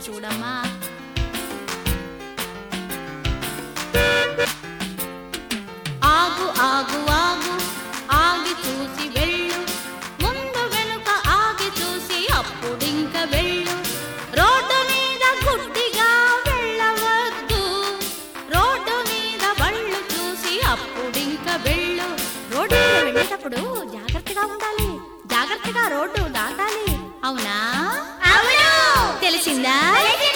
చూడమ్మా ఆగు ఆగు ఆగు ఆగి చూసి వెళ్ళు ముందు వెనుక ఆగి చూసి అప్పుడింక వెళ్ళు రోడ్డు మీద గుడ్డిగా వెళ్ళవద్దు రోడ్డు మీద బళ్ళు చూసి అప్పుడింక వెళ్ళు రోడ్డు మీద వెళ్ళేటప్పుడు జాగ్రత్తగా ఉండాలి జాగ్రత్తగా రోడ్డు దాటాలి అవునా అవును తెలిసిందా